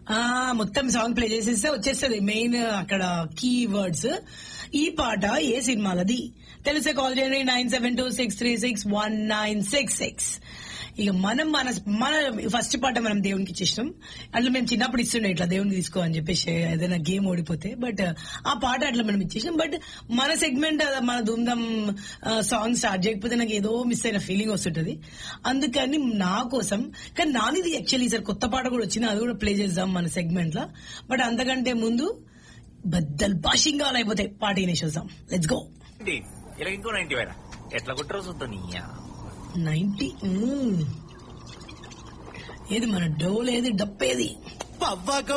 ఆ మొత్తం song play చేసేస్తే వచ్చేస్తుంది మెయిన్ అక్కడ కీ వర్డ్స్ ఈ పాట ఏ సినిమాలది తెలిసే కాల్ చేయండి nine seven two six three six one nine six six ఇక మనం మన మన ఫస్ట్ పాట మనం దేవునికి ఇచ్చేసాం అట్లా మేము చిన్నప్పుడు ఇస్తుండే ఇట్లా దేవునికి తీసుకో అని చెప్పేసి ఏదైనా గేమ్ ఓడిపోతే బట్ ఆ పాట అట్లా మనం ఇచ్చేసాం బట్ మన సెగ్మెంట్ మన ధూమ్ధామ్ సాంగ్ స్టార్ట్ చేయకపోతే నాకు ఏదో మిస్ అయిన ఫీలింగ్ వస్తుంటది అందుకని నా కోసం కానీ నానిది యాక్చువల్లీ సార్ కొత్త పాట కూడా వచ్చింది అది కూడా ప్లే చేద్దాం మన సెగ్మెంట్ లో బట్ అంతకంటే ముందు బద్దల్ బాషింగా అయిపోతాయి పాట వినేసి వద్దాం లెట్స్ గో ఏంటి? ఇలా ఇంకో నైన్టీ వేరా ఎట్లా కుట్రో చూద్దాం నీ నైన్టీ ఏది మన డోల్ ఏది డప్పేది పవ్వకు